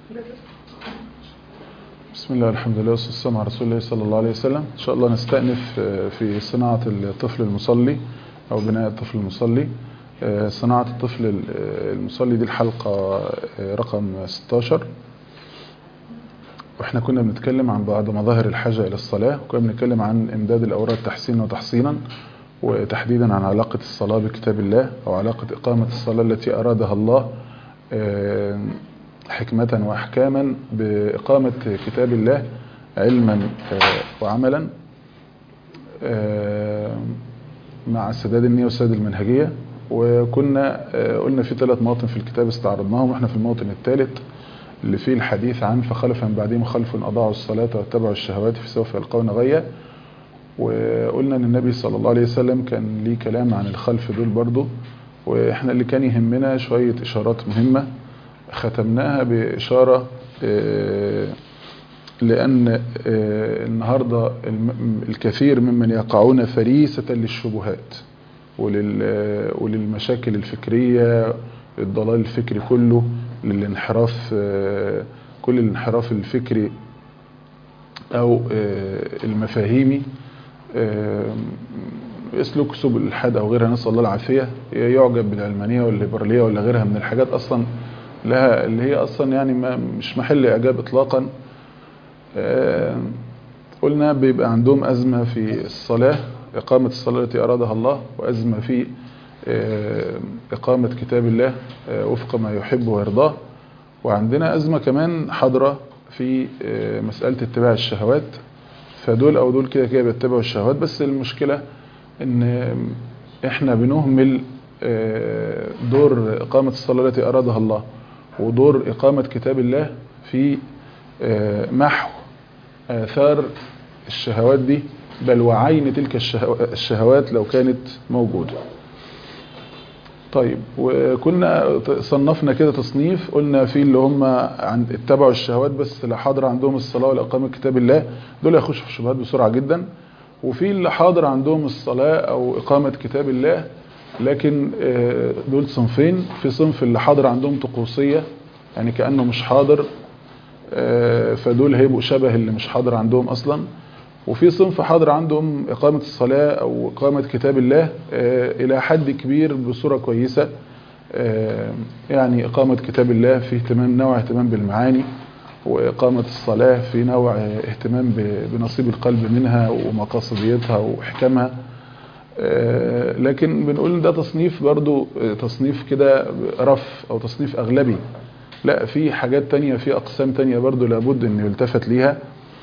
بسم الله الحمد لله والصلاة والسلام على رسول الله صلى الله عليه وسلم إن شاء الله نستأنف في صناعة الطفل المصلي أو بناء الطفل المصلي صناعة الطفل المصلي دي الحلقة رقم 16 واحنا كنا بنتكلم عن بعض مظاهر الحاجة إلى الصلاة وكنا بنتكلم عن إمداد الأوراد تحسينا وتحصينا وتحديدا عن علاقة الصلاة بكتاب الله أو علاقة إقامة الصلاة التي أرادها الله حكمة وأحكاما بإقامة كتاب الله علما وعملا مع سداد النية وسداد المنهجية وكنا قلنا في ثلاث مواطن في الكتاب استعرضناهم واحنا في الموطن الثالث اللي فيه الحديث عن فخلف من بعدهم خلف أضاعوا الصلاة واتبعوا الشهوات فسوف يلقون غيا وقلنا ان النبي صلى الله عليه وسلم كان ليه كلام عن الخلف دول برضو واحنا اللي كان يهمنا شوية اشارات مهمة ختمناها بإشارة لأن النهاردة الكثير ممن يقعون فريسة للشبهات وللمشاكل الفكرية الضلال الفكري كله للانحراف كل الانحراف الفكري أو المفاهيمي يسلك سبل الحاد أو غيرها نسأل الله العافية يعجب بالعلمانية والليبرالية ولا غيرها من الحاجات أصلا لها اللي هي أصلا يعني ما مش محل إعجاب إطلاقا قلنا بيبقى عندهم أزمة في الصلاة إقامة الصلاة التي أرادها الله وأزمة في إقامة كتاب الله وفق ما يحب ويرضاه وعندنا أزمة كمان حاضرة في مسألة اتباع الشهوات فدول أو دول كده كده بيتبعوا الشهوات بس المشكلة إن إحنا بنهمل دور إقامة الصلاة التي أرادها الله ودور إقامة كتاب الله في محو آثار الشهوات دي بل وعين تلك الشهوات لو كانت موجودة طيب وكنا صنفنا كده تصنيف قلنا في اللي هم عن اتبعوا الشهوات بس لا حاضر عندهم الصلاة ولا إقامة كتاب الله دول يخشوا في الشبهات بسرعة جدا وفي اللي حاضر عندهم الصلاة أو إقامة كتاب الله لكن دول صنفين في صنف اللي حاضر عندهم طقوسية يعني كأنه مش حاضر فدول هيبقوا شبه اللي مش حاضر عندهم أصلا وفي صنف حاضر عندهم إقامة الصلاة أو إقامة كتاب الله إلى حد كبير بصورة كويسة يعني إقامة كتاب الله في اهتمام نوع اهتمام بالمعاني وإقامة الصلاة في نوع اهتمام بنصيب القلب منها ومقاصديتها وحكمها لكن بنقول ده تصنيف برضو تصنيف كده رف أو تصنيف أغلبي لا في حاجات تانية في أقسام تانية برضو لابد أن يلتفت ليها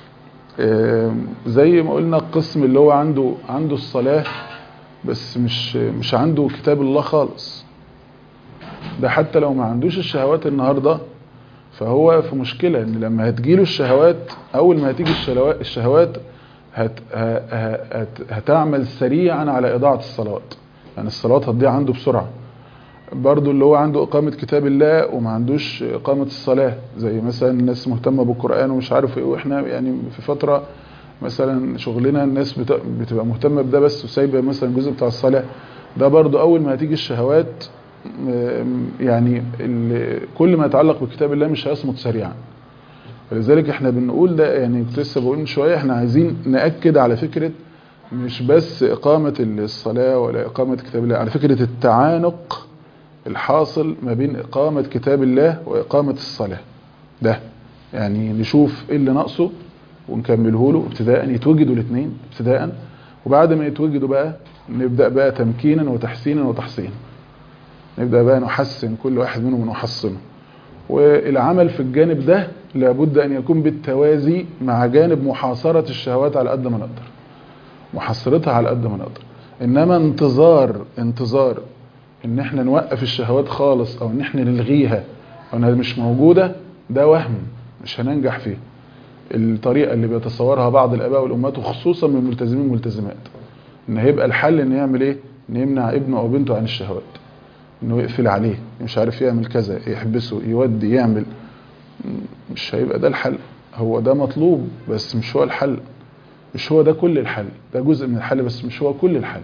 زي ما قلنا القسم اللي هو عنده عنده الصلاة بس مش مش عنده كتاب الله خالص ده حتى لو ما عندوش الشهوات النهاردة فهو في مشكلة ان لما هتجيله الشهوات اول ما هتيجي الشهوات هت هت هتعمل سريعا على اضاعة الصلوات يعني الصلوات هتضيع عنده بسرعة برضو اللي هو عنده إقامة كتاب الله وما عندوش إقامة الصلاة زي مثلا الناس مهتمة بالقرآن ومش عارف إيه وإحنا يعني في فترة مثلا شغلنا الناس بتبقى مهتمة بده بس وسايبة مثلا الجزء بتاع الصلاة ده برضو أول ما هتيجي الشهوات يعني كل ما يتعلق بكتاب الله مش هيصمت سريعا فلذلك احنا بنقول ده يعني كنت لسه بقول من شوية احنا عايزين نأكد على فكرة مش بس إقامة الصلاة ولا إقامة كتاب الله على فكرة التعانق الحاصل ما بين إقامة كتاب الله وإقامة الصلاة ده يعني نشوف ايه اللي ناقصه ونكمله له ابتداء يتوجدوا الاثنين ابتداء وبعد ما يتوجدوا بقى نبدأ بقى تمكينا وتحسينا وتحصينا نبدأ بقى نحسن كل واحد منهم ونحصنه والعمل في الجانب ده لابد أن يكون بالتوازي مع جانب محاصرة الشهوات على قد ما نقدر محاصرتها على قد ما نقدر إنما انتظار انتظار ان احنا نوقف الشهوات خالص او ان احنا نلغيها او انها مش موجودة ده وهم مش هننجح فيه الطريقة اللي بيتصورها بعض الاباء والامهات وخصوصا من الملتزمين والملتزمات ان هيبقى الحل ان يعمل ايه ان يمنع ابنه او بنته عن الشهوات انه يقفل عليه مش عارف يعمل كذا يحبسه يودي يعمل مش هيبقى ده الحل هو ده مطلوب بس مش هو الحل مش هو ده كل الحل ده جزء من الحل بس مش هو كل الحل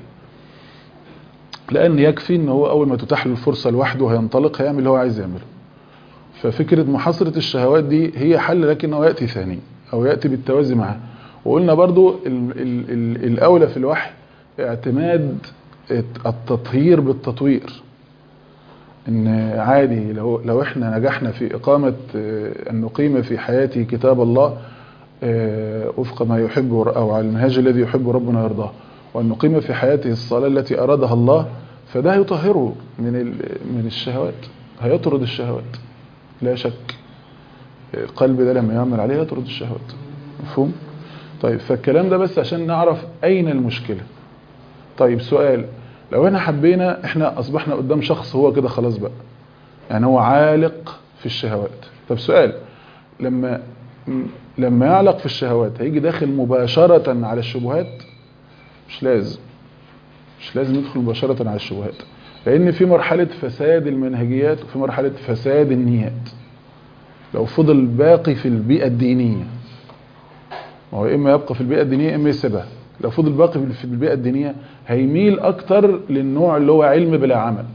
لان يكفي ان هو اول ما تتاح له الفرصه لوحده هينطلق هيعمل اللي هو عايز يعمله ففكرة محاصرة الشهوات دي هي حل لكنه يأتي ثاني أو يأتي بالتوازي معها وقلنا برضو ال ال ال الأولى في الوحي اعتماد التطهير بالتطوير ان عادي لو لو احنا نجحنا في اقامه ان نقيم في حياته كتاب الله وفق ما يحب او على المنهاج الذي يحب ربنا يرضاه وان نقيم في حياته الصلاه التي ارادها الله فده يطهره من من الشهوات هيطرد الشهوات لا شك القلب ده لما يعمل عليه يطرد الشهوات مفهوم طيب فالكلام ده بس عشان نعرف اين المشكله طيب سؤال لو احنا حبينا احنا اصبحنا قدام شخص هو كده خلاص بقى يعني هو عالق في الشهوات طب سؤال لما لما يعلق في الشهوات هيجي داخل مباشرة على الشبهات مش لازم مش لازم يدخل مباشرة على الشبهات لان في مرحلة فساد المنهجيات وفي مرحلة فساد النيات لو فضل باقي في البيئة الدينية هو اما يبقى في البيئة الدينية اما يسيبها لو فضل باقي في البيئة الدينية هيميل اكتر للنوع اللي هو علم بلا عمل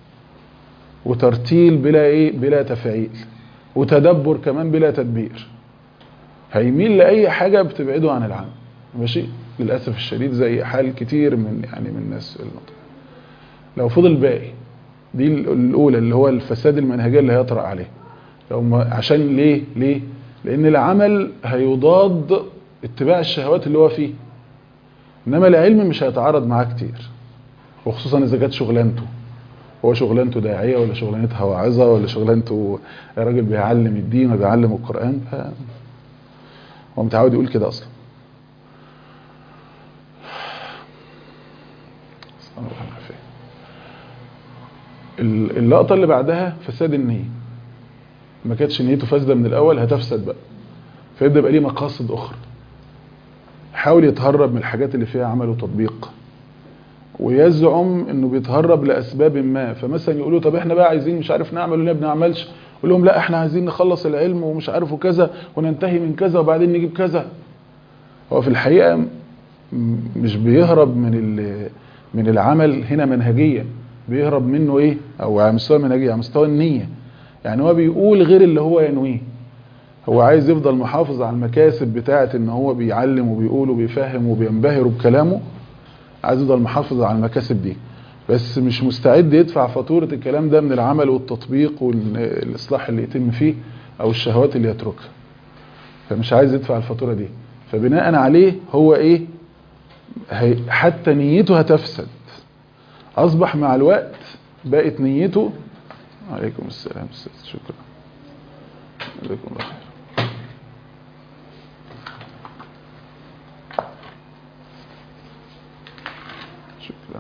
وترتيل بلا ايه بلا تفعيل وتدبر كمان بلا تدبير هيميل لاي حاجة بتبعده عن العمل ماشي للاسف الشديد زي حال كتير من يعني من الناس المطلع. لو فضل باقي دي الاولى اللي هو الفساد المنهجيه اللي هيطرأ عليه لو ما عشان ليه ليه لان العمل هيضاد اتباع الشهوات اللي هو فيه انما العلم مش هيتعارض معاه كتير وخصوصا اذا كانت شغلانته هو شغلانته داعيه ولا شغلانتها واعظه ولا شغلانته راجل بيعلم الدين وبيعلم القران ف هو متعود يقول كده اصلا اللقطه اللي بعدها فساد النيه ما كانتش نيته فاسده من الاول هتفسد بقى فيبدا يبقى ليه مقاصد اخرى حاول يتهرب من الحاجات اللي فيها عمل وتطبيق ويزعم انه بيتهرب لاسباب ما فمثلا يقولوا طب احنا بقى عايزين مش عارف نعمل ولا بنعملش يقول لهم لا احنا عايزين نخلص العلم ومش عارف وكذا وننتهي من كذا وبعدين نجيب كذا هو في الحقيقه مش بيهرب من من العمل هنا منهجيا بيهرب منه ايه او على مستوى المنهجيه على مستوى النيه يعني هو بيقول غير اللي هو ينويه هو عايز يفضل محافظ على المكاسب بتاعه ان هو بيعلم وبيقول وبيفهم وبينبهر بكلامه عايز يفضل محافظ على المكاسب دي بس مش مستعد يدفع فاتورة الكلام ده من العمل والتطبيق والإصلاح اللي يتم فيه أو الشهوات اللي يتركها فمش عايز يدفع الفاتورة دي فبناء عليه هو إيه حتى نيته هتفسد أصبح مع الوقت بقت نيته عليكم السلام شكرا جزاكم الله خير شكرا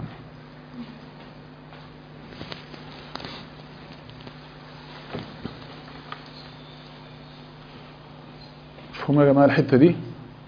مفهوم يا جماعه الحته دي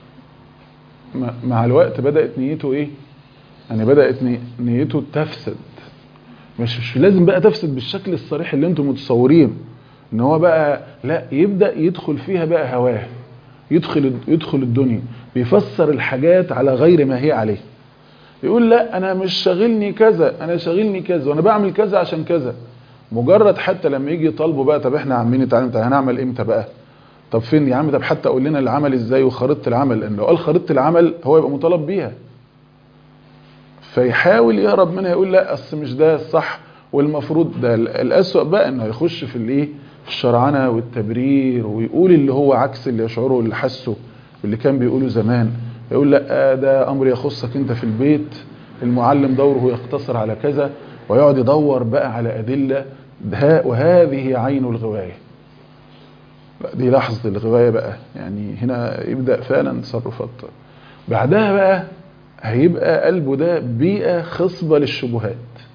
مع الوقت بدات نيته ايه يعني بدات نيته تفسد مش مش لازم بقى تفسد بالشكل الصريح اللي انتم متصورين ان هو بقى لا يبدا يدخل فيها بقى هواه يدخل يدخل الدنيا بيفسر الحاجات على غير ما هي عليه يقول لا انا مش شاغلني كذا انا شاغلني كذا وانا بعمل كذا عشان كذا مجرد حتى لما يجي يطالبوا بقى طب احنا عاملين نتعلم طب هنعمل امتى بقى طب فين يا عم طب حتى قول لنا العمل ازاي وخريطه العمل لان لو قال خريطه العمل هو يبقى مطالب بيها فيحاول يهرب منها يقول لا اصل مش ده الصح والمفروض ده الاسوأ بقى انه يخش في الايه في الشرعنه والتبرير ويقول اللي هو عكس اللي يشعره واللي حسه واللي كان بيقوله زمان يقول لا ده امر يخصك انت في البيت المعلم دوره يقتصر على كذا ويقعد يدور بقى على ادله وهذه عين الغوايه دي لحظه الغوايه بقى يعني هنا يبدا فعلا تصرفات بعدها بقى هيبقى قلبه ده بيئه خصبه للشبهات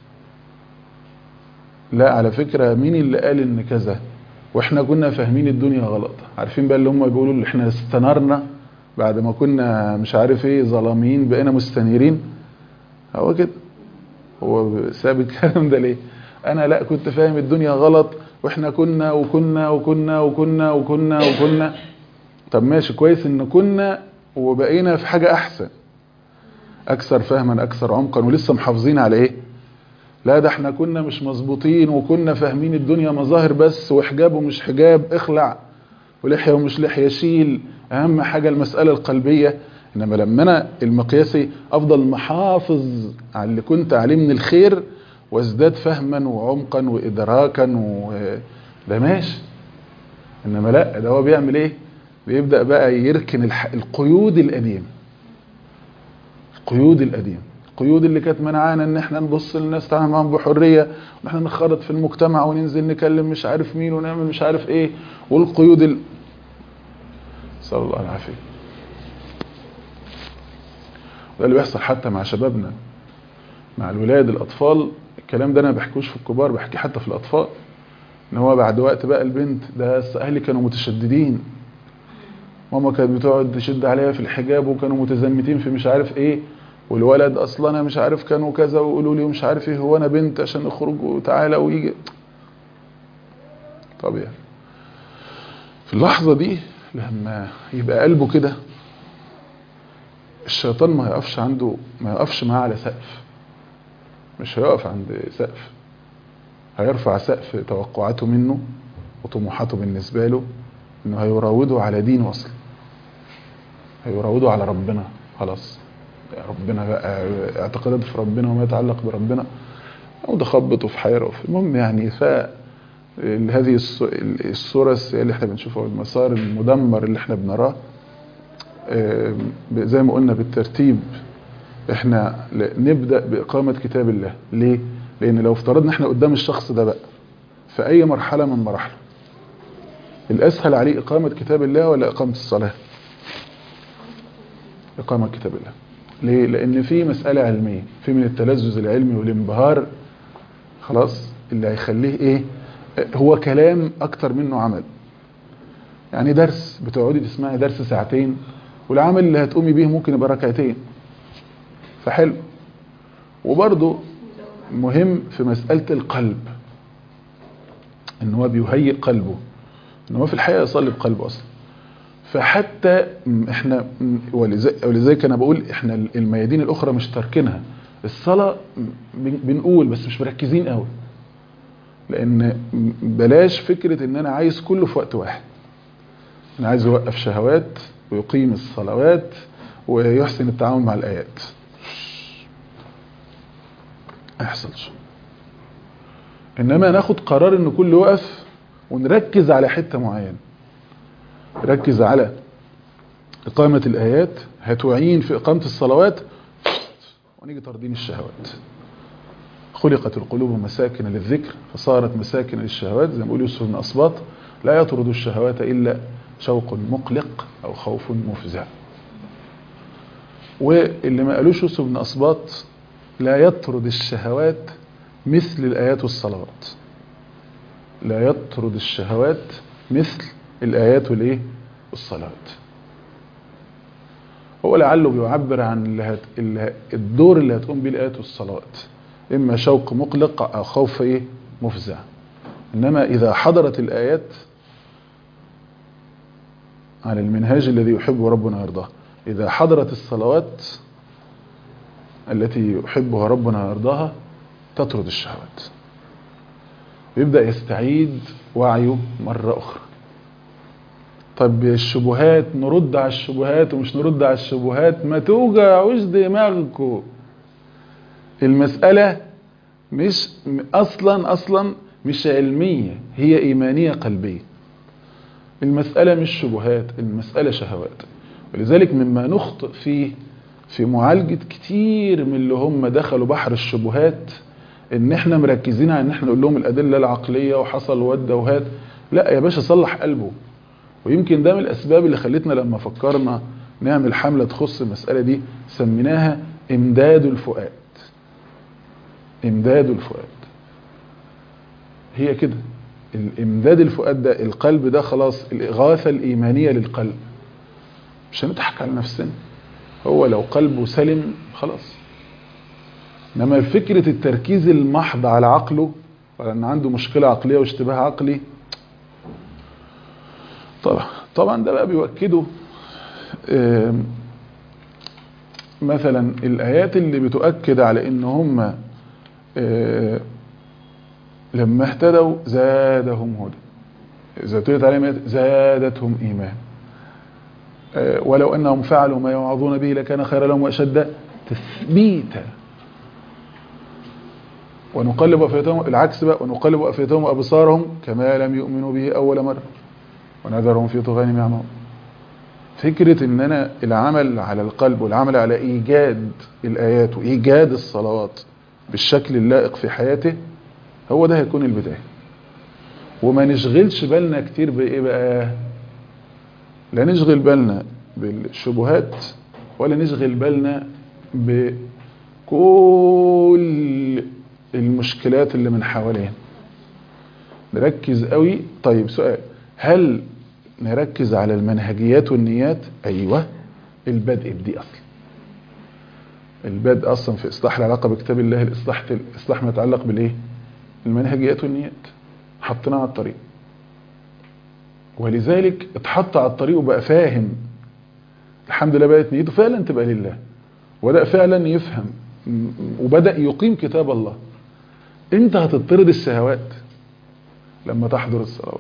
لا على فكره مين اللي قال ان كذا واحنا كنا فاهمين الدنيا غلط عارفين بقى اللي هم بيقولوا اللي احنا استنرنا بعد ما كنا مش عارف ايه ظلامين بقينا مستنيرين هو كده هو ساب الكلام ده ليه انا لا كنت فاهم الدنيا غلط واحنا كنا وكنا وكنا وكنا وكنا وكنا طب ماشي كويس ان كنا وبقينا في حاجة احسن اكثر فهما اكثر عمقا ولسه محافظين على ايه لا ده احنا كنا مش مظبوطين وكنا فاهمين الدنيا مظاهر بس وحجاب ومش حجاب اخلع ولحية ومش لحية شيل اهم حاجة المسألة القلبية انما لما انا المقياسي افضل محافظ على اللي كنت عليه من الخير وازداد فهما وعمقا وادراكا و ده ماشي انما لا ده هو بيعمل ايه بيبدأ بقى يركن الح... القيود القديم القيود القديم القيود اللي كانت منعانا ان احنا نبص للناس تعمل معاهم بحريه وان احنا نخرط في المجتمع وننزل نكلم مش عارف مين ونعمل مش عارف ايه والقيود ال... صلى الله العافيه ده اللي بيحصل حتى مع شبابنا مع الولاد الاطفال الكلام ده انا ما بحكوش في الكبار بحكي حتى في الاطفال ان هو بعد وقت بقى البنت ده اهلي كانوا متشددين ماما كانت بتقعد تشد عليها في الحجاب وكانوا متزمتين في مش عارف ايه والولد اصلا انا مش عارف كانوا كذا ويقولوا لي مش عارف ايه هو انا بنت عشان نخرج وتعالى ويجي طبيعي في اللحظة دي لما يبقى قلبه كده الشيطان ما يقفش عنده ما يقفش معاه على سقف مش هيقف عند سقف هيرفع سقف توقعاته منه وطموحاته بالنسبة له انه هيراوده على دين وصل هيراوده على ربنا خلاص ربنا بقى اعتقادات في ربنا وما يتعلق بربنا او تخبط في حيره وفي المهم يعني ف هذه الصورة اللي احنا بنشوفها المسار المدمر اللي احنا بنراه زي ما قلنا بالترتيب احنا نبدأ بإقامة كتاب الله ليه؟ لأن لو افترضنا احنا قدام الشخص ده بقى في أي مرحلة من مراحله الأسهل عليه إقامة كتاب الله ولا إقامة الصلاة إقامة كتاب الله ليه؟ لأن في مسألة علمية في من التلذذ العلمي والانبهار خلاص اللي هيخليه إيه هو كلام أكتر منه عمل يعني درس بتقعدي تسمعي درس ساعتين والعمل اللي هتقومي بيه ممكن يبقى ركعتين فحلو وبرضه مهم في مسألة القلب ان هو بيهيئ قلبه ان هو في الحقيقة يصلي بقلبه اصلا فحتى احنا ولذلك انا بقول احنا الميادين الاخرى مش تاركينها الصلاة بنقول بس مش مركزين قوي لان بلاش فكرة ان انا عايز كله في وقت واحد انا عايز يوقف شهوات ويقيم الصلوات ويحسن التعامل مع الايات ما يحصلش انما ناخد قرار ان كله يقف ونركز على حتة معينة ركز على إقامة الآيات هتعين في إقامة الصلوات ونيجي تردين الشهوات خلقت القلوب مساكن للذكر فصارت مساكن للشهوات زي ما بيقول يوسف بن أصباط لا يطرد الشهوات إلا شوق مقلق أو خوف مفزع واللي ما قالوش يوسف بن أصباط لا يطرد الشهوات مثل الآيات والصلوات لا يطرد الشهوات مثل الآيات والإيه والصلوات هو لعله بيعبر عن اللي هت... اللي الدور اللي هتقوم به الآيات والصلوات إما شوق مقلق أو خوف إيه مفزع إنما إذا حضرت الآيات على المنهاج الذي يحبه ربنا ويرضاه إذا حضرت الصلوات التي يحبها ربنا ويرضاها تطرد الشهوات ويبدأ يستعيد وعيه مرة أخرى طب الشبهات نرد على الشبهات ومش نرد على الشبهات ما توجعوش دماغكم المسألة مش أصلا أصلا مش علمية هي إيمانية قلبية المسألة مش شبهات المسألة شهوات ولذلك مما نخطئ فيه في معالجة كتير من اللي هم دخلوا بحر الشبهات ان احنا مركزين على ان احنا نقول لهم الادله العقليه وحصل ود وهات لا يا باشا صلح قلبه ويمكن ده من الاسباب اللي خلتنا لما فكرنا نعمل حمله تخص المساله دي سميناها امداد الفؤاد امداد الفؤاد هي كده الامداد الفؤاد ده القلب ده خلاص الاغاثه الايمانيه للقلب مش هنضحك على نفسنا هو لو قلبه سلم خلاص انما فكرة التركيز المحض على عقله وان عنده مشكلة عقلية واشتباه عقلي طبعا طبعا ده بقى بيؤكده مثلا الايات اللي بتؤكد على ان هم آه، لما اهتدوا زادهم هدى إذا تلت عليهم آيات زادتهم إيمان آه، ولو أنهم فعلوا ما يوعظون به لكان خيرا لهم وأشد تثبيتا ونقلب أفئدتهم العكس بقى ونقلب أفئدتهم وأبصارهم كما لم يؤمنوا به أول مرة ونذرهم في طغيانهم يعمهون فكرة ان انا العمل على القلب والعمل على ايجاد الايات وايجاد الصلوات بالشكل اللائق في حياته هو ده هيكون البداية وما نشغلش بالنا كتير بايه بقى لا نشغل بالنا بالشبهات ولا نشغل بالنا بكل المشكلات اللي من حوالينا نركز قوي طيب سؤال هل نركز على المنهجيات والنيات ايوه البدء بدي اصلا البدء اصلا في اصلاح العلاقه بكتاب الله الاصلاح الاصلاح ما يتعلق بالايه المنهجيات والنيات حطيناه على الطريق ولذلك اتحط على الطريق وبقى فاهم الحمد لله بقت نيته فعلا تبقى لله وبدا فعلا يفهم وبدا يقيم كتاب الله انت هتطرد الشهوات لما تحضر الصلوات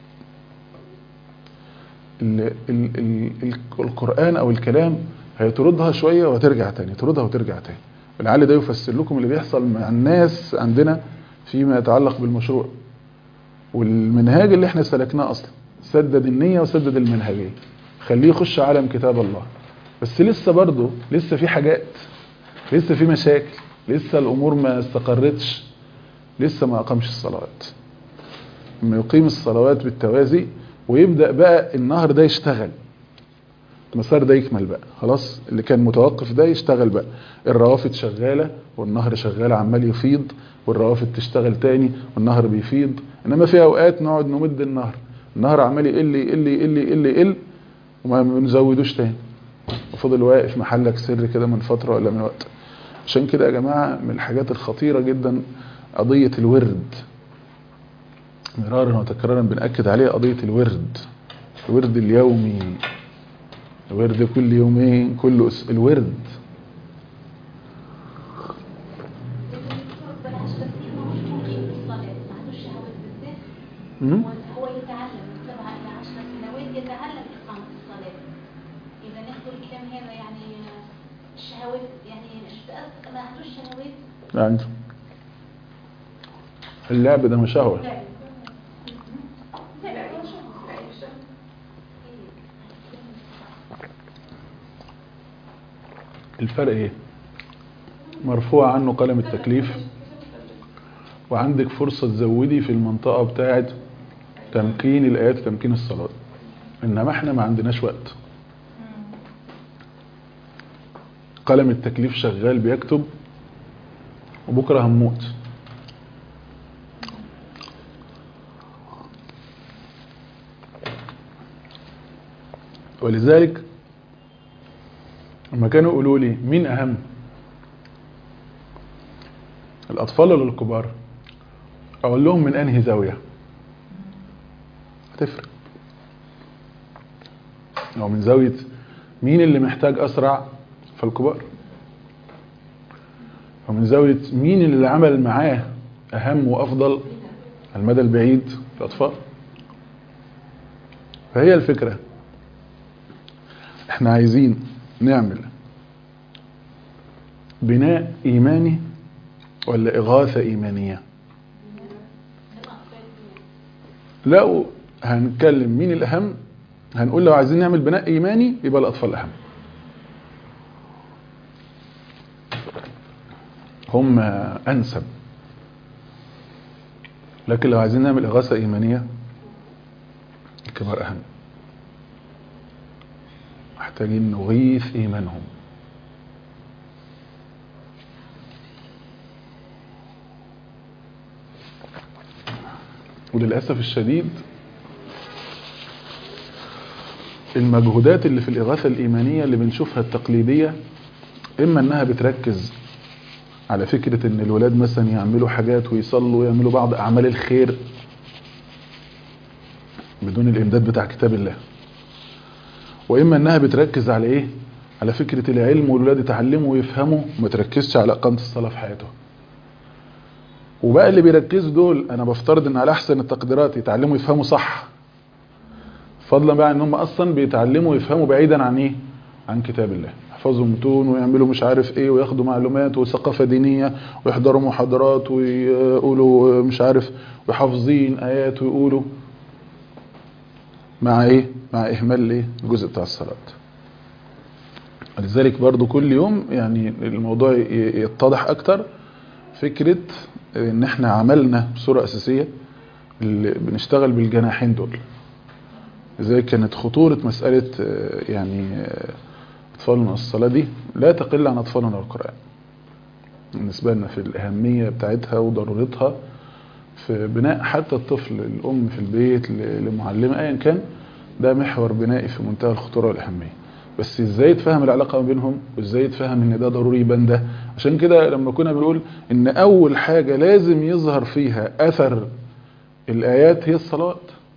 ال ال ال ال القرآن أو الكلام هيطردها شوية وترجع تاني تردها وترجع تاني ولعل ده يفسر لكم اللي بيحصل مع الناس عندنا فيما يتعلق بالمشروع والمنهاج اللي احنا سلكناه أصلا سدد النية وسدد المنهجية خليه يخش عالم كتاب الله بس لسه برضه لسه في حاجات لسه في مشاكل لسه الأمور ما استقرتش لسه ما أقامش الصلوات لما يقيم الصلوات بالتوازي ويبدأ بقى النهر ده يشتغل المسار ده يكمل بقى خلاص اللي كان متوقف ده يشتغل بقى الروافد شغالة والنهر شغال عمال يفيض والروافد تشتغل تاني والنهر بيفيض انما في اوقات نقعد نمد النهر النهر عمال يقل يقل يقل يقل يقل وما بنزودوش تاني وفضل واقف محلك سر كده من فترة ولا من وقت عشان كده يا جماعة من الحاجات الخطيرة جدا قضية الورد مرارا وتكرارا بنأكد عليها قضية الورد الورد اليومي الورد كل يومين كل أس... الورد مم؟ هو يتعلم من سبعة إلى عشر سنوات يتعلم إقامة الصلاة إذا ناخذ الكلام هذا يعني الشهوات يعني مش تأثر ما عندوش شهوات عنده اللعب ده مش شهوة الفرق ايه مرفوع عنه قلم التكليف وعندك فرصة تزودي في المنطقة بتاعة تمكين الآيات وتمكين الصلاة إنما احنا ما عندناش وقت قلم التكليف شغال بيكتب وبكرة هنموت ولذلك لما كانوا يقولوا لي مين أهم الأطفال ولا الكبار أقول لهم من أنهي زاوية هتفرق أو من زاوية مين اللي محتاج أسرع فالكبار ومن زاوية مين اللي عمل معاه أهم وأفضل المدى البعيد الأطفال فهي الفكرة احنا عايزين نعمل بناء إيماني ولا إغاثة إيمانية لو هنتكلم مين الأهم هنقول لو عايزين نعمل بناء إيماني يبقى الأطفال أهم هم أنسب لكن لو عايزين نعمل إغاثة إيمانية الكبار أهم محتاجين نغيث إيمانهم وللأسف الشديد المجهودات اللي في الإغاثة الإيمانية اللي بنشوفها التقليدية إما أنها بتركز على فكرة أن الولاد مثلا يعملوا حاجات ويصلوا ويعملوا بعض أعمال الخير بدون الإمداد بتاع كتاب الله وإما أنها بتركز على إيه على فكرة العلم والولاد يتعلموا ويفهموا وما تركزش على إقامة الصلاة في حياتهم وبقى اللي بيركزوا دول انا بفترض ان على احسن التقديرات يتعلموا يفهموا صح فضلا بقى ان هم اصلا بيتعلموا يفهموا بعيدا عن ايه عن كتاب الله يحفظوا متون ويعملوا مش عارف ايه وياخدوا معلومات وثقافة دينية ويحضروا محاضرات ويقولوا مش عارف وحافظين ايات ويقولوا مع ايه مع اهمال ايه الجزء بتاع الصلاة لذلك برضو كل يوم يعني الموضوع ي- يتضح اكتر فكرة ان احنا عملنا بصورة اساسية اللي بنشتغل بالجناحين دول لذلك كانت خطورة مسألة آه، يعني آه، أطفالنا الصلاة دي لا تقل عن أطفالنا القرآن بالنسبة لنا في الأهمية بتاعتها وضرورتها في بناء حتى الطفل الأم في البيت ل- لمعلمة أيا كان ده محور بنائي في منتهى الخطورة والأهمية بس ازاي تفهم العلاقة ما بينهم وازاي تفهم ان ده ضروري يبان ده عشان كده لما كنا بنقول ان اول حاجة لازم يظهر فيها اثر الايات هي الصلوات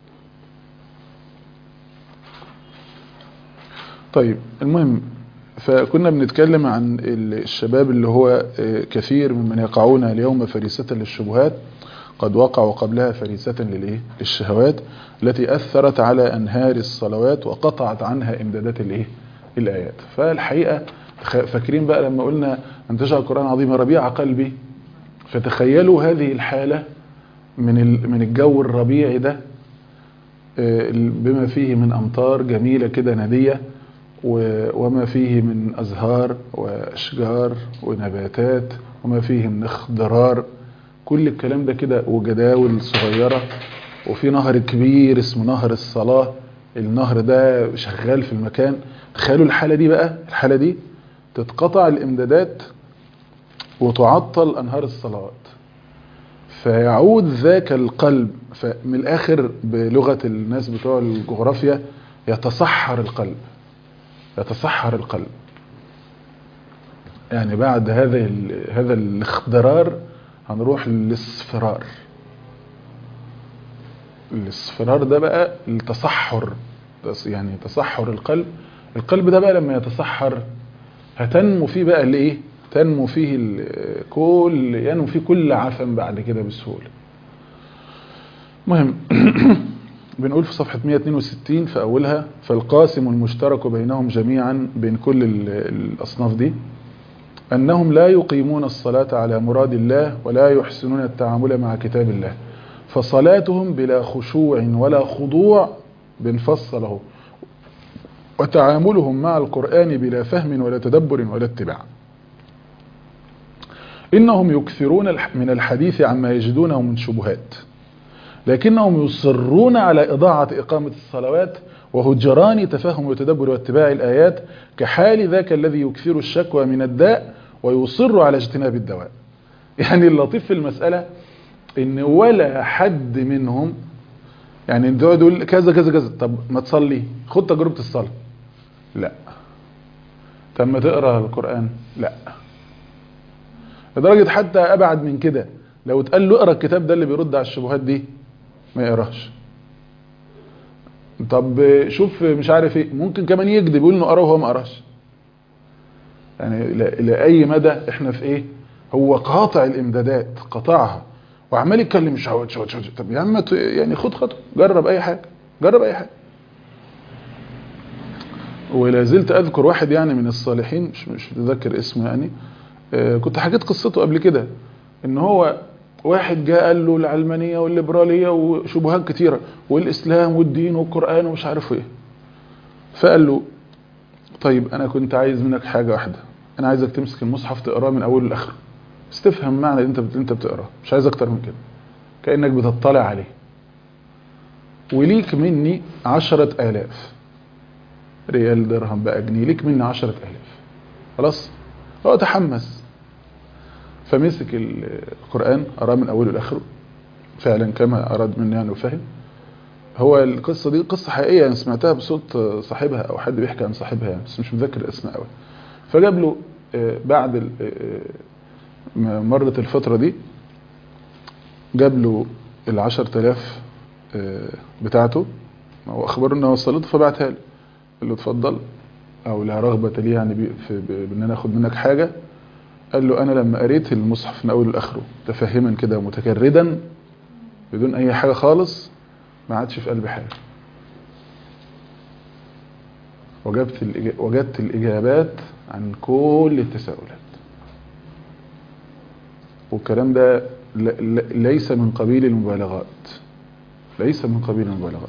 طيب المهم فكنا بنتكلم عن الشباب اللي هو آه، كثير ممن يقعون اليوم فريسة للشبهات قد وقعوا قبلها فريسة للإيه؟ للشهوات التي أثرت على أنهار الصلوات وقطعت عنها إمدادات الإيه؟ الآيات فالحقيقة خ- فاكرين بقى لما قلنا أن تجعل القرآن عظيم ربيع قلبي فتخيلوا هذه الحالة من ال- من الجو الربيعي ده آه، بما فيه من أمطار جميلة كده نادية و- وما فيه من أزهار وأشجار ونباتات وما فيه من اخضرار كل الكلام ده كده وجداول صغيرة وفي نهر كبير اسمه نهر الصلاة النهر ده شغال في المكان تخيلوا الحالة دي بقى الحالة دي تتقطع الإمدادات وتعطل أنهار الصلوات فيعود ذاك القلب فمن الآخر بلغة الناس بتوع الجغرافيا يتصحر القلب يتصحر القلب يعني بعد هذا ال- هذا الاخضرار هنروح للاصفرار الاصفرار ده بقى التصحر بس يعني تصحر القلب القلب ده بقى لما يتصحر هتنمو فيه بقى الايه تنمو فيه ال- كل ينمو فيه كل عفن بعد كده بسهوله مهم بنقول في صفحة 162 في أولها فالقاسم المشترك بينهم جميعا بين كل ال- الأصناف دي أنهم لا يقيمون الصلاة على مراد الله ولا يحسنون التعامل مع كتاب الله فصلاتهم بلا خشوع ولا خضوع بنفصله وتعاملهم مع القرآن بلا فهم ولا تدبر ولا اتباع إنهم يكثرون الح- من الحديث عما يجدونه من شبهات لكنهم يصرون على إضاعة إقامة الصلوات وهجران تفهم وتدبر واتباع الآيات كحال ذاك الذي يكثر الشكوى من الداء ويصر على اجتناب الدواء يعني اللطيف في المسألة إن ولا حد منهم يعني انت تقعد تقول كذا كذا كذا طب ما تصلي خد تجربة الصلاة لا طب ما تقرأ القرآن لا لدرجة حتى أبعد من كده لو اتقال له اقرا الكتاب ده اللي بيرد على الشبهات دي ما يقراش طب شوف مش عارف ايه ممكن كمان يكذب يقول انه قرا وهو ما قراش يعني ل- لاي مدى احنا في ايه هو قاطع الامدادات قطعها وعمال يتكلم شهوات شهوات شهوات طب يا عم ما ت- يعني خد خطوه جرب اي حاجه جرب اي حاجه ولا زلت اذكر واحد يعني من الصالحين مش مش متذكر اسمه يعني آه، كنت حكيت قصته قبل كده ان هو واحد جاء قال له العلمانيه والليبراليه وشبهات كتيره والاسلام والدين والقران ومش عارف ايه فقال له طيب انا كنت عايز منك حاجه واحده انا عايزك تمسك المصحف تقراه من اوله لاخره بس تفهم معنى اللي انت اللي انت بتقراه مش عايز اكتر من كده كانك بتطلع عليه وليك مني عشرة آلاف ريال درهم بقى جنيه ليك مني عشرة آلاف خلاص هو تحمس فمسك القرآن قراه من أوله لآخره فعلا كما أراد مني يعني وفهم هو القصة دي قصة حقيقية يعني سمعتها بصوت صاحبها أو حد بيحكي عن صاحبها يعني بس مش متذكر الأسماء أوي فجاب له آه، بعد ال- آه، ما مرت الفترة دي جاب له العشر تلاف آه، بتاعته هو أخبره إنه وصلته فبعتها له قال له اتفضل أو لا رغبة لي يعني بي- في ب- بإن أنا آخد منك حاجة قال له انا لما قريت المصحف من اوله لاخره تفهما كده متكردا بدون اي حاجه خالص ما عادش في قلبي حاجه وجدت الإجا- وجدت الاجابات عن كل التساؤلات والكلام ده ل- ل- ليس من قبيل المبالغات ليس من قبيل المبالغات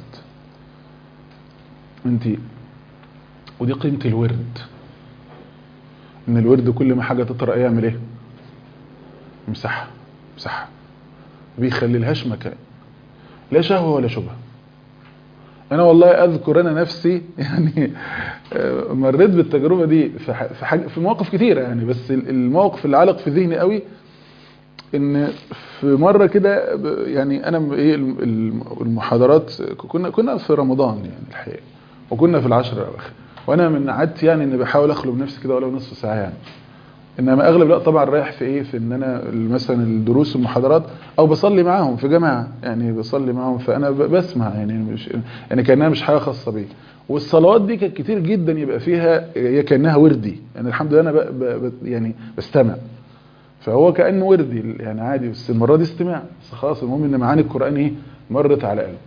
انت ودي قيمة الورد ان الورد كل ما حاجة تطرأ يعمل ايه مسحها مسحها بيخليلهاش مكان لا شهوة ولا شبهة انا والله اذكر انا نفسي يعني آه، مريت بالتجربة دي في ح- في حاجة في مواقف كتيرة يعني بس ال- الموقف اللي علق في ذهني قوي ان في مره كده ب- يعني انا م- ايه الم- الم- المحاضرات كنا كنا في رمضان يعني الحقيقه وكنا في العشر الاواخر وانا من عادتي يعني اني بحاول اخلو بنفسي كده ولو نصف ساعه يعني انما اغلب الوقت طبعا رايح في ايه في ان انا مثلا الدروس والمحاضرات او بصلي معاهم في جماعه يعني بصلي معاهم فانا ب- بسمع يعني مش يعني كانها مش حاجه خاصه بي والصلوات دي كانت كتير جدا يبقى فيها هي كانها وردي يعني الحمد لله انا ب ب ب يعني بستمع فهو كانه وردي يعني عادي بس المره دي استماع بس خلاص المهم ان معاني القران ايه مرت على قلبي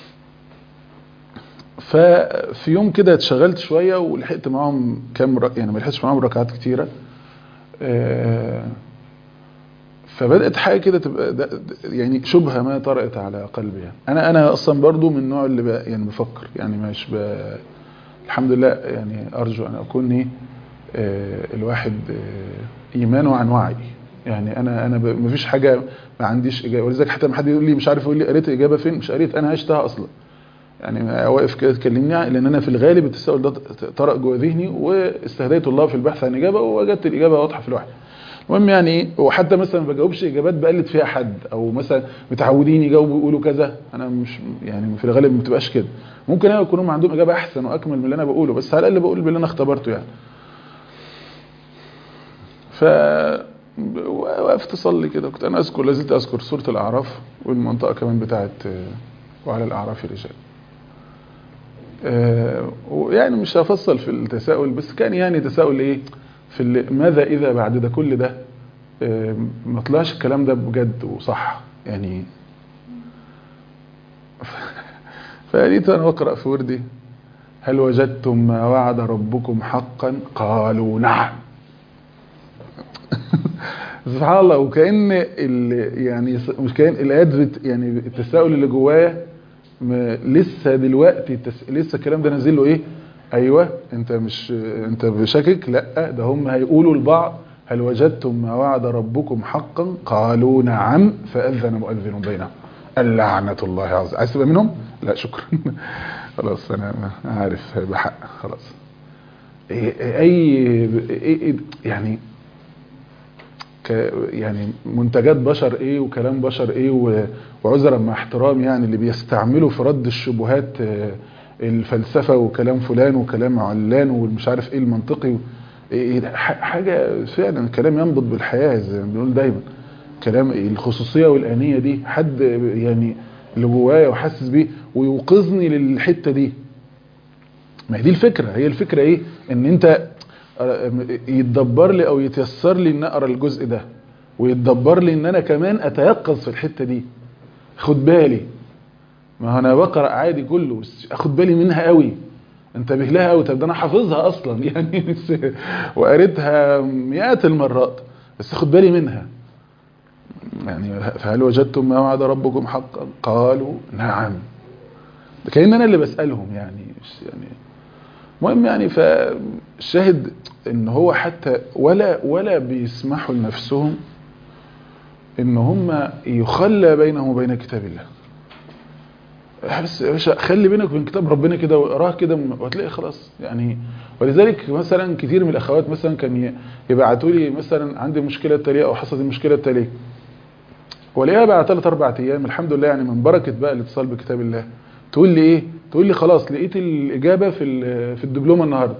ففي يوم كده اتشغلت شويه ولحقت معاهم كام ر- يعني ما لحقتش معاهم ركعات كتيره آه، فبدات حاجه كده تبقى ده- ده- يعني شبهه ما طرأت على قلبي يعني انا انا اصلا برضو من النوع اللي ب يعني بفكر يعني مش ب الحمد لله يعني ارجو ان اكون ايه آه، الواحد آه، ايمانه عن وعي يعني انا انا ب- مفيش حاجه ما عنديش اجابه ولذلك حتى لما حد يقول لي مش عارف يقول لي قريت اجابه فين مش قريت انا عشتها اصلا يعني واقف كده تكلمني عن- لان انا في الغالب التساؤل ده طرأ جوه ذهني واستهديت الله في البحث عن اجابه ووجدت الاجابه واضحه في الوحي المهم يعني ايه وحتى مثلا ما بجاوبش اجابات بقلد فيها حد او مثلا متعودين يجاوبوا يقولوا كذا انا مش يعني في الغالب ما بتبقاش كده ممكن انا يكونوا عندهم اجابه احسن واكمل من اللي انا بقوله بس على الاقل بقول باللي انا اختبرته يعني ف وقفت اصلي كده كنت انا اذكر لازلت اذكر سوره الاعراف والمنطقه كمان بتاعت آه، وعلى الاعراف رجال آه، ويعني مش هفصل في التساؤل بس كان يعني تساؤل ايه في ال- ماذا اذا بعد ده كل ده آه، ما طلعش الكلام ده بجد وصح يعني فقريت انا بقرا في وردي هل وجدتم ما وعد ربكم حقا قالوا نعم سبحان الله وكأن ال- يعني س- مش كأن الآيات بت يعني التساؤل اللي جوايا م- لسه دلوقتي التس... لسه الكلام ده نازل له ايه ايوه انت مش انت بشكك لا ده هم هيقولوا لبعض هل وجدتم ما وعد ربكم حقا قالوا نعم فأذن مؤذن بينهم اللعنة الله عز عايز تبقى منهم لا شكرا خلاص انا عارف هيبقى حق خلاص إيه- اي إيه- إيه- يعني ك يعني منتجات بشر ايه وكلام بشر ايه و- وعذرا مع احترامي يعني اللي بيستعملوا في رد الشبهات آه، الفلسفة وكلام فلان وكلام علان والمش عارف ايه المنطقي و- إيه إيه ح- حاجة فعلا كلام ينبض بالحياة زي ما بنقول دايما كلام الخصوصية والأنية دي حد يعني اللي جوايا وحاسس بيه ويوقظني للحتة دي ما هي دي الفكرة هي الفكرة ايه ان انت يتدبر لي او يتيسر لي ان اقرا الجزء ده ويتدبر لي ان انا كمان اتيقظ في الحتة دي خد بالي ما هو انا بقرا عادي كله بس اخد بالي منها قوي انتبه لها قوي طب ده انا حافظها اصلا يعني بس وقريتها مئات المرات بس خد بالي منها يعني فهل وجدتم ما وعد ربكم حقا قالوا نعم ده كأن انا اللي بسألهم يعني مش يعني المهم يعني فالشاهد ان هو حتى ولا ولا بيسمحوا لنفسهم ان هم يخلى بينهم وبين كتاب الله بس يا باشا خلي بينك وبين كتاب ربنا كده واقراه كده وهتلاقي خلاص يعني ولذلك مثلا كتير من الاخوات مثلا كان يبعتوا لي مثلا عندي مشكله تاليه او حصلت المشكله التاليه ولاقيها بعد ثلاث اربع ايام الحمد لله يعني من بركه بقى الاتصال بكتاب الله تقول لي ايه تقول لي خلاص لقيت الاجابه في في الدبلومه النهارده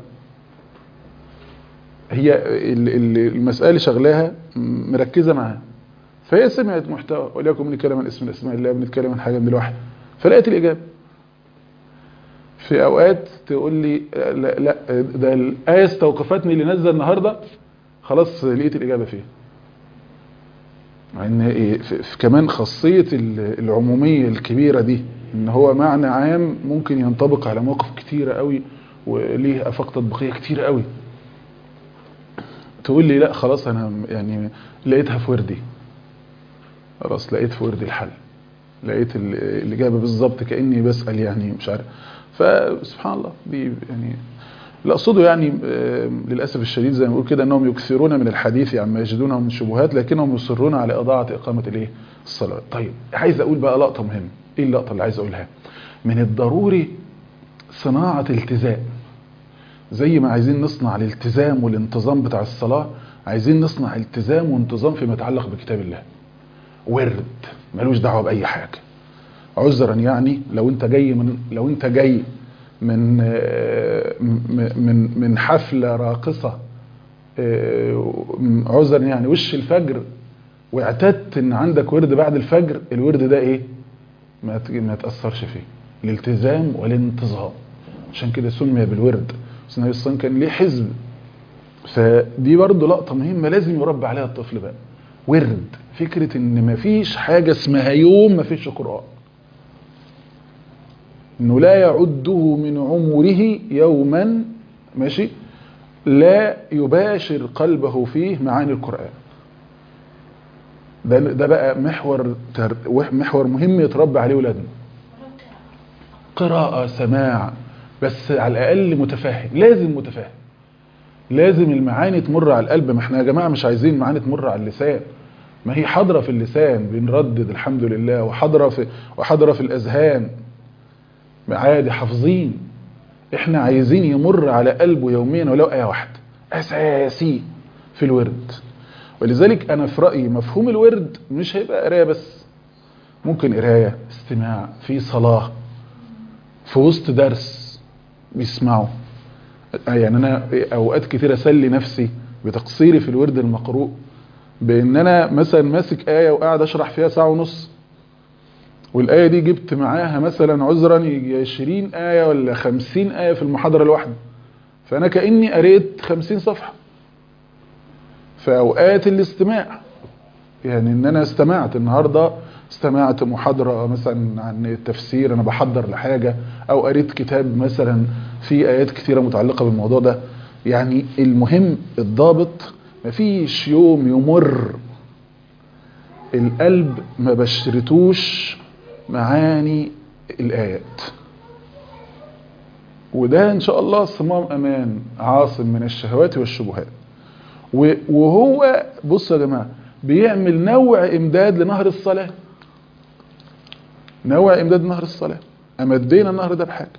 هي المساله اللي شغلاها مركزه معاها فهي سمعت محتوى وليكن بنتكلم عن اسم الاسماء الله بنتكلم عن حاجه من الوحي فلقيت الاجابه في اوقات تقول لي لا, لا ده الايه استوقفتني اللي نزل النهارده خلاص لقيت الاجابه فيه مع ان إيه في في كمان خاصيه ال- العموميه الكبيره دي ان هو معنى عام ممكن ينطبق على مواقف كتيره قوي وليه افاق تطبيقيه كتيره قوي تقول لي لا خلاص انا يعني لقيتها في وردي خلاص لقيت في وردي الحل لقيت ال- الاجابه بالظبط كاني بسال يعني مش عارف فسبحان الله دي يعني لا اقصده يعني آه، للاسف الشديد زي ما بقول كده انهم يكثرون من الحديث عما يجدونه من شبهات لكنهم يصرون على اضاعه اقامه الايه الصلاه طيب عايز اقول بقى لقطه مهمه ايه اللقطه اللي عايز اقولها من الضروري صناعه التزام زي ما عايزين نصنع الالتزام والانتظام بتاع الصلاه عايزين نصنع التزام وانتظام فيما يتعلق بكتاب الله ورد ملوش دعوه باي حاجه عذرا يعني لو انت جاي من لو انت جاي من آه، م- من من حفله راقصه آه، عذرا يعني وش الفجر واعتدت ان عندك ورد بعد الفجر الورد ده ايه ما ت- ما تاثرش فيه الالتزام والانتظام عشان كده سمي بالورد بس النبي صلى الله عليه وسلم كان ليه حزب فدي برضه لقطه مهمه لازم يربى عليها الطفل بقى ورد فكره ان مفيش حاجه اسمها يوم مفيش قران انه لا يعده من عمره يوما ماشي لا يباشر قلبه فيه معاني القرآن ده ده بقى محور تر محور مهم يتربى عليه ولادنا قراءة سماع بس على الأقل متفاهم لازم متفاهم لازم المعاني تمر على القلب ما احنا يا جماعة مش عايزين معاني تمر على اللسان ما هي حاضرة في اللسان بنردد الحمد لله وحاضرة في وحاضرة في الأذهان عادي حافظين احنا عايزين يمر على قلبه يوميا ولو آية واحدة أساسي في الورد ولذلك أنا في رأيي مفهوم الورد مش هيبقى قراية بس ممكن قراية استماع في صلاة في وسط درس بيسمعوا يعني أنا أوقات كتير أسلي نفسي بتقصيري في الورد المقروء بأن أنا مثلا ماسك آية وقاعد أشرح فيها ساعة ونص والآية دي جبت معاها مثلا عذرا يجي 20 آية ولا 50 آية في المحاضرة الواحدة فأنا كأني قريت 50 صفحة في أوقات الاستماع يعني إن أنا استمعت النهاردة استمعت محاضرة مثلا عن التفسير أنا بحضر لحاجة أو قريت كتاب مثلا فيه آيات كثيرة متعلقة بالموضوع ده يعني المهم الضابط مفيش يوم يمر القلب ما بشرتوش معاني الآيات وده إن شاء الله صمام أمان عاصم من الشهوات والشبهات وهو بصوا يا جماعة بيعمل نوع إمداد لنهر الصلاة نوع إمداد نهر الصلاة أمدينا النهر ده بحاجة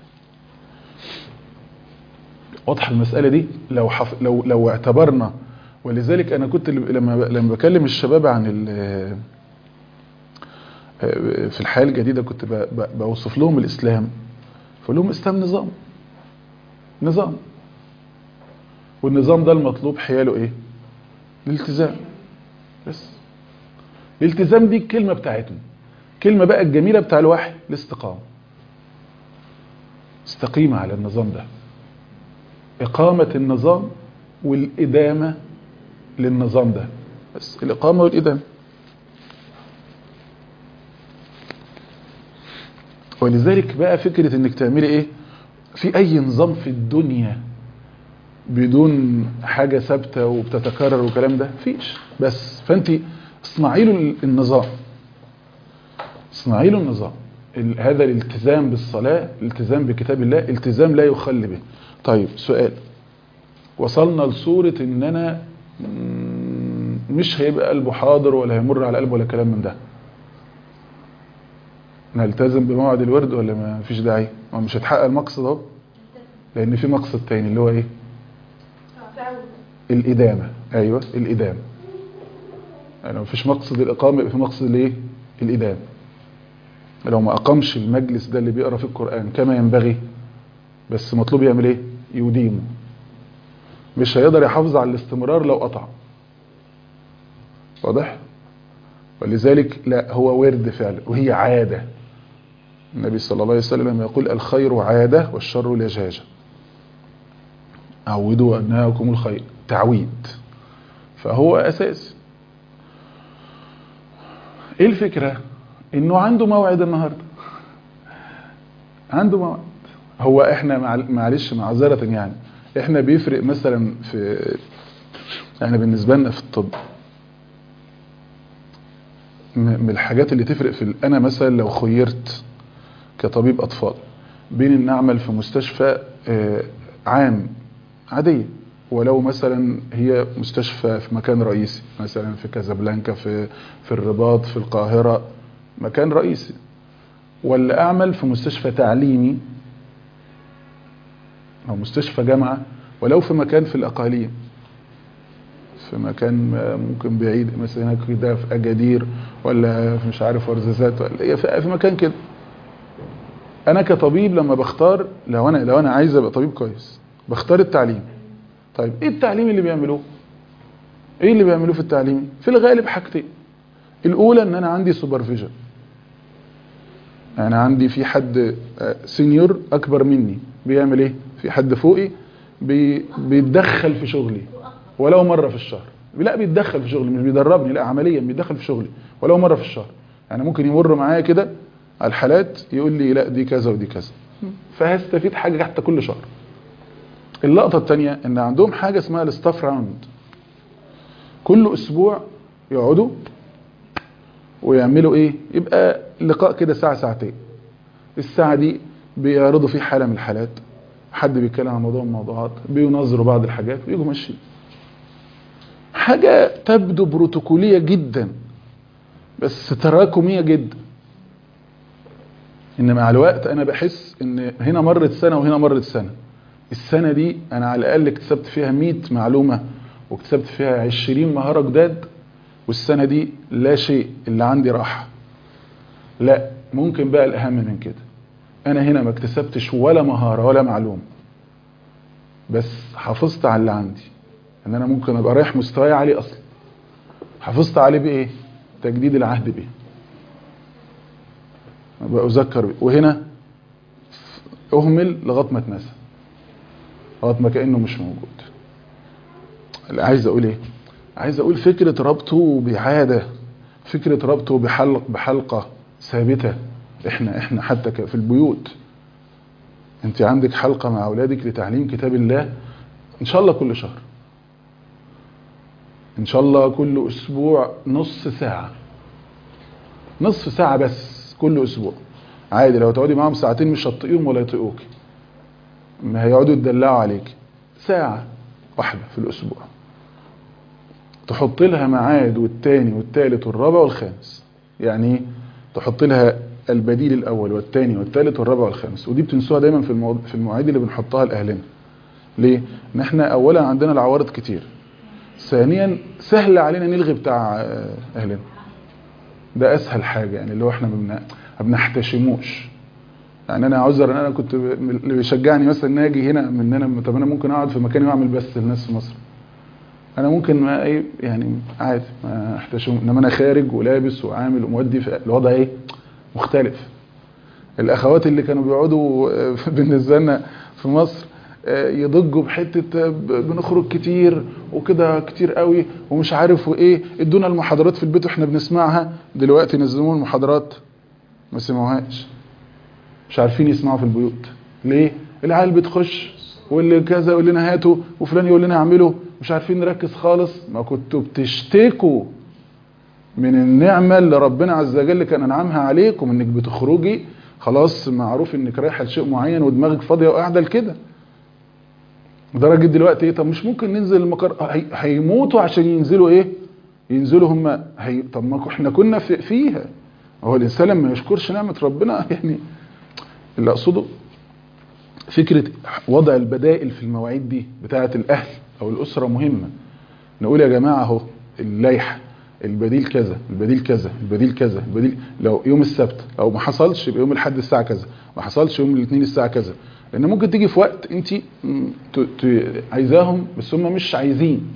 واضحة المسألة دي لو حف... لو لو اعتبرنا ولذلك أنا كنت لما لما بكلم الشباب عن في الحياة الجديدة كنت بوصف لهم الإسلام فقول لهم الإسلام نظام نظام والنظام ده المطلوب حياله إيه الالتزام بس الالتزام دي الكلمة بتاعتنا كلمة بقى الجميلة بتاع الوحي الاستقامة استقيم على النظام ده إقامة النظام والإدامة للنظام ده بس الإقامة والإدامة ولذلك بقى فكرة انك تعملي ايه في اي نظام في الدنيا بدون حاجة ثابتة وبتتكرر والكلام ده فيش بس فانت اصنعي له النظام اصنعي له النظام هذا الالتزام بالصلاة الالتزام بكتاب الله التزام لا يخل به طيب سؤال وصلنا لصورة ان انا مش هيبقى قلبه حاضر ولا هيمر على قلبه ولا كلام من ده نلتزم بموعد الورد ولا ما فيش داعي ما مش هتحقق المقصد اهو لان في مقصد تاني اللي هو ايه الادامه ايوه الادامه يعني لو فيش مقصد الاقامه يبقى في مقصد الايه الادامه لو ما اقامش المجلس ده اللي بيقرا في القران كما ينبغي بس مطلوب يعمل ايه يديمه مش هيقدر يحافظ على الاستمرار لو قطع واضح ولذلك لا هو ورد فعلا وهي عاده النبي صلى الله عليه وسلم يقول الخير عادة والشر لجاجة عودوا أنهاكم الخير تعويد فهو اساسي ايه الفكرة انه عنده موعد النهاردة عنده موعد هو احنا معل- معلش معذرة يعني احنا بيفرق مثلا في يعني بالنسبة لنا في الطب م- من الحاجات اللي تفرق في ال- انا مثلا لو خيرت كطبيب اطفال بين ان اعمل في مستشفى آه، عام عادية ولو مثلا هي مستشفى في مكان رئيسي مثلا في كازابلانكا في في الرباط في القاهرة مكان رئيسي ولا اعمل في مستشفى تعليمي او مستشفى جامعة ولو في مكان في الاقاليم في مكان آه، ممكن بعيد مثلا هناك كده في اجادير ولا في مش عارف ورزازات ولا هي في في مكان كده انا كطبيب لما بختار لو انا لو انا عايز ابقى طبيب كويس بختار التعليم طيب ايه التعليم اللي بيعملوه ايه اللي بيعملوه في التعليم في الغالب حاجتين الاولى ان انا عندي سوبرفيجن يعني عندي في حد آه، سينيور اكبر مني بيعمل ايه في حد فوقي بي بيتدخل في شغلي ولو مره في الشهر لا بيتدخل في شغلي مش بيدربني لا عمليا بيتدخل في شغلي ولو مره في الشهر يعني ممكن يمر معايا كده على الحالات يقول لي لا دي كذا ودي كذا فهستفيد حاجه حتى كل شهر اللقطه الثانيه ان عندهم حاجه اسمها الستاف راوند كل اسبوع يقعدوا ويعملوا ايه يبقى لقاء كده ساعه ساعتين الساعه دي بيعرضوا فيه حاله من الحالات حد بيتكلم عن موضوع من الموضوعات بينظروا بعض الحاجات ويجوا ماشيين حاجه تبدو بروتوكوليه جدا بس تراكميه جدا ان مع الوقت انا بحس ان هنا مرت سنه وهنا مرت سنه السنه دي انا على الاقل اكتسبت فيها 100 معلومه واكتسبت فيها 20 مهاره جداد والسنه دي لا شيء اللي عندي راح لا ممكن بقى الاهم من كده انا هنا ما اكتسبتش ولا مهاره ولا معلومه بس حافظت على اللي عندي ان انا ممكن ابقى رايح مستواي عالي اصلا حافظت عليه بايه تجديد العهد به ابقى اذكر بيه. وهنا اهمل لغايه ما اتنسى لغايه ما كانه مش موجود اللي عايز اقول ايه عايز اقول فكره ربطه بعاده فكره ربطه بحلق بحلقه ثابته احنا احنا حتى ك- في البيوت انت عندك حلقه مع اولادك لتعليم كتاب الله ان شاء الله كل شهر ان شاء الله كل اسبوع نص ساعه نصف ساعه بس كل اسبوع عادي لو تقعدي معاهم ساعتين مش هتطيقيهم ولا يطيقوك ما هيقعدوا يتدلعوا عليك ساعه واحده في الاسبوع تحط لها ميعاد والتاني والتالت والرابع والخامس يعني ايه تحط لها البديل الاول والثاني والثالث والرابع والخامس ودي بتنسوها دايما في المواض... في المواعيد اللي بنحطها لاهلنا ليه ان احنا اولا عندنا العوارض كتير ثانيا سهل علينا نلغي بتاع آه، اهلنا ده اسهل حاجه يعني اللي هو احنا ما بن- ما بنحتشموش يعني انا عذر ان انا كنت ب- اللي بيشجعني مثلا ان اجي هنا من انا طب انا ممكن اقعد في مكاني واعمل بس للناس في مصر انا ممكن ما ايه يعني عادي ما احتشم انما انا خارج ولابس وعامل ومودي في الوضع ايه مختلف الاخوات اللي كانوا بيقعدوا آه، بالنسبه لنا في مصر آه، يضجوا بحته آه، ب- بنخرج كتير وكده كتير قوي ومش عارف وايه ادونا المحاضرات في البيت واحنا بنسمعها دلوقتي نزلوا المحاضرات ما سمعوهاش مش عارفين يسمعوا في البيوت ليه العيال بتخش واللي كذا يقول لنا هاتوا وفلان يقول لنا اعملوا مش عارفين نركز خالص ما كنتوا بتشتكوا من النعمة اللي ربنا عز وجل كان انعمها عليكم انك بتخرجي خلاص معروف انك رايحه لشيء معين ودماغك فاضيه وقاعده لكده لدرجه دلوقتي ايه طب مش ممكن ننزل المقر آه، هي- هيموتوا عشان ينزلوا ايه ينزلوا هم هي... طب ما احنا كنا في... فيها هو الانسان لما يشكرش نعمه ربنا يعني اللي اقصده فكره وضع البدائل في المواعيد دي بتاعه الاهل او الاسره مهمه نقول يا جماعه اهو اللائحه البديل كذا البديل كذا البديل كذا البديل لو يوم السبت لو ما حصلش يبقى يوم الاحد الساعه كذا ما حصلش يوم الاثنين الساعه كذا لان ممكن تيجي في وقت انت م، ت- ت- عايزاهم بس هم مش عايزين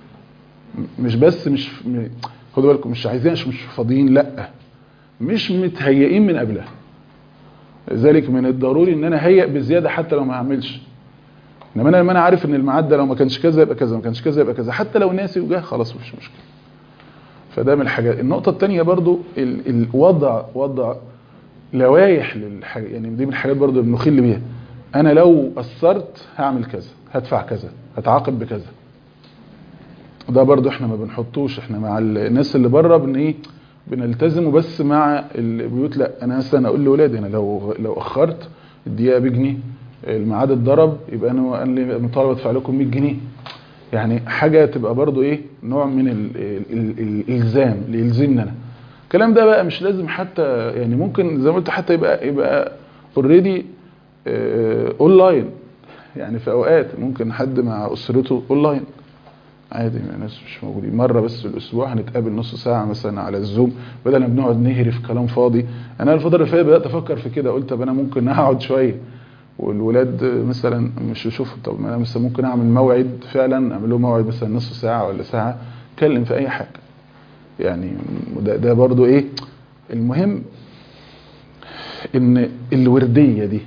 م- مش بس مش م- خدوا بالكم مش عايزين عشان مش فاضيين لا مش متهيئين من قبلها لذلك من الضروري ان انا هيئ بزياده حتى لو ما هعملش انما انا لما انا عارف ان الميعاد ده لو ما كانش كذا يبقى كذا ما كانش كذا يبقى كذا حتى لو ناسي وجاه خلاص مفيش مشكله فده من الحاجات النقطه الثانيه برضو ال- الوضع وضع لوائح للحاجه يعني دي من الحاجات برضو اللي بنخل بيها انا لو قصرت هعمل كذا هدفع كذا هتعاقب بكذا ده برضو احنا ما بنحطوش احنا مع الناس اللي بره بن ايه بنلتزم بس مع البيوت لا انا مثلا اقول لاولادي انا لو لو اخرت الدقيقه بجنيه الميعاد اتضرب يبقى انا قال لي مطالب ادفع لكم 100 جنيه يعني حاجه تبقى برضو ايه نوع من ال ال ال الالزام اللي يلزمني انا الكلام ده بقى مش لازم حتى يعني ممكن زي ما قلت حتى يبقى يبقى اوريدي اونلاين يعني في اوقات ممكن حد مع اسرته اونلاين عادي يعني ناس مش موجودين مره بس في الاسبوع هنتقابل نص ساعه مثلا على الزوم بدل ما بنقعد نهري في كلام فاضي انا الفتره اللي فاتت بدات افكر في كده قلت طب انا ممكن اقعد شويه والولاد مثلا مش يشوفوا طب ما انا مثلا ممكن اعمل موعد فعلا اعمل لهم موعد مثلا نص ساعه ولا ساعه اتكلم في اي حاجه يعني ده, ده برضو ايه المهم ان الورديه دي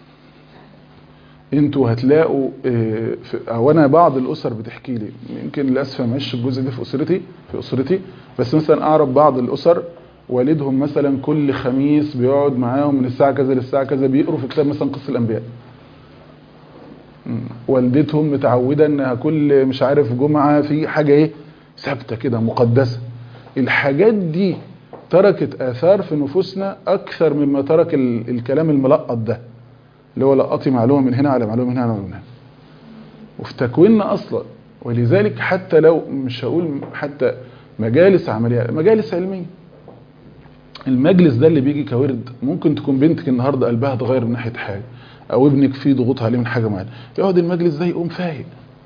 انتوا هتلاقوا اه او انا بعض الاسر بتحكي لي يمكن للاسف ما مش الجزء ده في اسرتي في اسرتي بس مثلا اعرف بعض الاسر والدهم مثلا كل خميس بيقعد معاهم من الساعه كذا للساعه كذا بيقروا في كتاب مثلا قصه الانبياء والدتهم متعوده انها كل مش عارف جمعه في حاجه ايه ثابته كده مقدسه الحاجات دي تركت اثار في نفوسنا اكثر مما ترك الكلام الملقط ده اللي هو لقطي معلومه من هنا على معلومه من هنا على معلومه من هنا وفي تكويننا اصلا ولذلك حتى لو مش هقول حتى مجالس عمليه مجالس علميه المجلس ده اللي بيجي كورد ممكن تكون بنتك النهارده قلبها اتغير من ناحيه حاجه او ابنك فيه ضغوط عليه من حاجه معينه يقعد المجلس ده يقوم فايق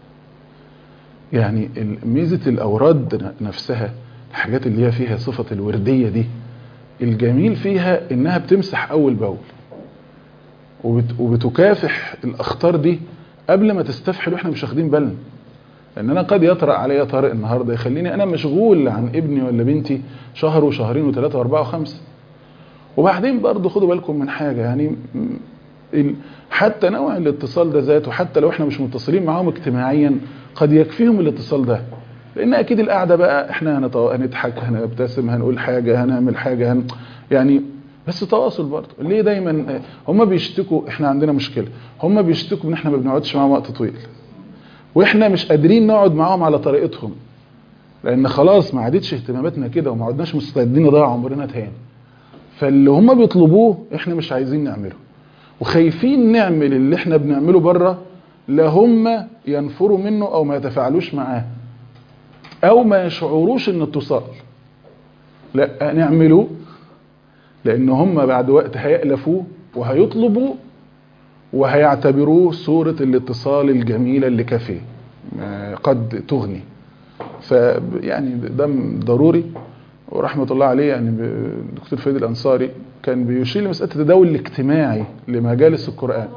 يعني ميزه الاوراد نفسها الحاجات اللي هي فيها صفه الورديه دي الجميل فيها انها بتمسح اول باول وبت وبتكافح الاخطار دي قبل ما تستفحل واحنا مش واخدين بالنا ان انا قد يطرأ عليا طارئ النهارده يخليني انا مشغول عن ابني ولا بنتي شهر وشهرين وثلاثه واربعه وخمسه وبعدين برضه خدوا بالكم من حاجه يعني حتى نوع الاتصال ده ذاته حتى لو احنا مش متصلين معاهم اجتماعيا قد يكفيهم الاتصال ده لان اكيد القعده بقى احنا هنضحك هنبتسم هنقول حاجه هنعمل حاجه هن يعني بس تواصل برضه ليه دايما هم بيشتكوا احنا عندنا مشكله هم بيشتكوا ان احنا ما بنقعدش معاهم وقت طويل واحنا مش قادرين نقعد معاهم على طريقتهم لان خلاص ما عادتش اهتماماتنا كده وما عدناش مستعدين نضيع عمرنا تاني فاللي هم بيطلبوه احنا مش عايزين نعمله وخايفين نعمل اللي احنا بنعمله بره لا هم ينفروا منه او ما يتفاعلوش معاه او ما يشعروش ان اتصال لا نعمله لان هم بعد وقت هيألفوه وهيطلبوا وهيعتبروه صورة الاتصال الجميلة اللي كافيه قد تغني فيعني ده ضروري ورحمة الله عليه يعني الدكتور فايد الأنصاري كان بيشير لمسألة التداول الاجتماعي لمجالس القرآن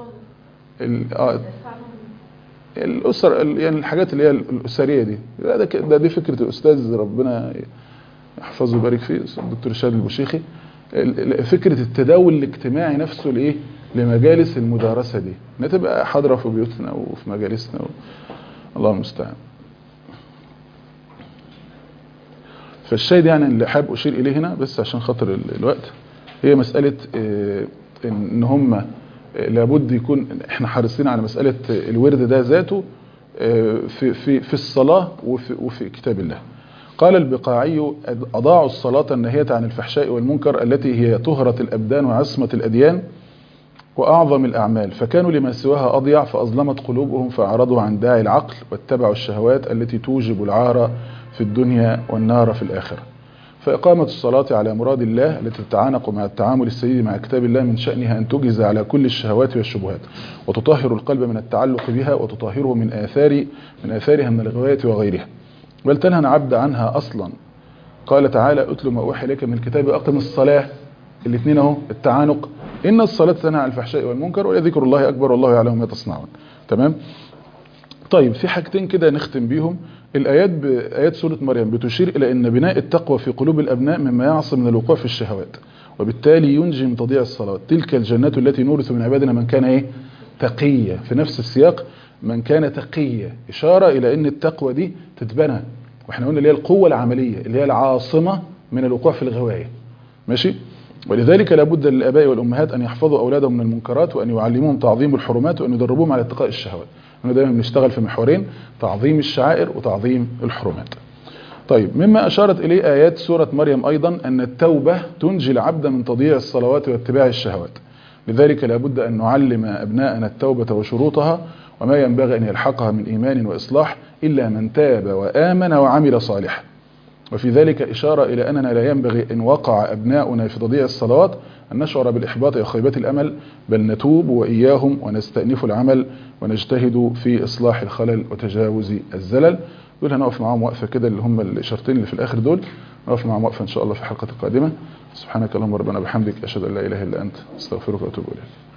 الأسر يعني الحاجات اللي هي الأسرية دي ده, ده دي فكرة الأستاذ ربنا يحفظه ويبارك فيه الدكتور شاد البشيخي فكرة التداول الاجتماعي نفسه لإيه لمجالس المدارسة دي انها تبقى حاضرة في بيوتنا وفي مجالسنا و... الله المستعان فالشاهد يعني اللي حابب أشير إليه هنا بس عشان خاطر الوقت هي مسألة إن هم لابد يكون احنا حريصين على مسألة الورد ده ذاته في في في الصلاة وفي, وفي كتاب الله قال البقاعي أضاعوا الصلاة النهية عن الفحشاء والمنكر التي هي طهرة الأبدان وعصمة الأديان وأعظم الأعمال فكانوا لما سواها أضيع فأظلمت قلوبهم فأعرضوا عن داعي العقل واتبعوا الشهوات التي توجب العار في الدنيا والنار في الآخرة فإقامة الصلاة على مراد الله التي تتعانق مع التعامل السيد مع كتاب الله من شأنها أن تجز على كل الشهوات والشبهات وتطهر القلب من التعلق بها وتطهره من آثار من آثارها من الغواية وغيرها بل تنهى العبد عنها أصلا قال تعالى اتل ما أوحي إليك من الكتاب أقم الصلاة الاثنين اهو التعانق إن الصلاة تنهى عن الفحشاء والمنكر ولذكر الله أكبر والله يعلم ما تصنعون تمام طيب في حاجتين كده نختم بيهم الآيات بآيات سورة مريم بتشير إلى أن بناء التقوى في قلوب الأبناء مما يعصم من الوقوع في الشهوات وبالتالي ينجي من تضييع الصلاة تلك الجنات التي نورث من عبادنا من كان إيه تقية في نفس السياق من كان تقيا إشارة إلى أن التقوى دي تتبنى واحنا قلنا اللي هي القوة العملية اللي هي العاصمة من الوقوع في الغواية ماشي ولذلك لابد للآباء والأمهات أن يحفظوا أولادهم من المنكرات وأن يعلموهم تعظيم الحرمات وأن يدربوهم على اتقاء الشهوات احنا دايما بنشتغل في محورين تعظيم الشعائر وتعظيم الحرمات طيب مما أشارت إليه آيات سورة مريم أيضا أن التوبة تنجي العبد من تضييع الصلوات واتباع الشهوات لذلك لابد أن نعلم أبناءنا التوبة وشروطها وما ينبغي أن يلحقها من إيمان وإصلاح إلا من تاب وآمن وعمل صالحا وفي ذلك إشارة إلى أننا لا ينبغي إن وقع أبناؤنا في تضييع الصلوات أن نشعر بالإحباط وخيبة الأمل بل نتوب وإياهم ونستأنف العمل ونجتهد في إصلاح الخلل وتجاوز الزلل دول هنقف معاهم وقفة كده اللي هم الإشارتين اللي في الآخر دول نقف معاهم وقفة إن شاء الله في الحلقة القادمة سبحانك اللهم ربنا بحمدك أشهد أن لا إله إلا أنت استغفرك وأتوب إليك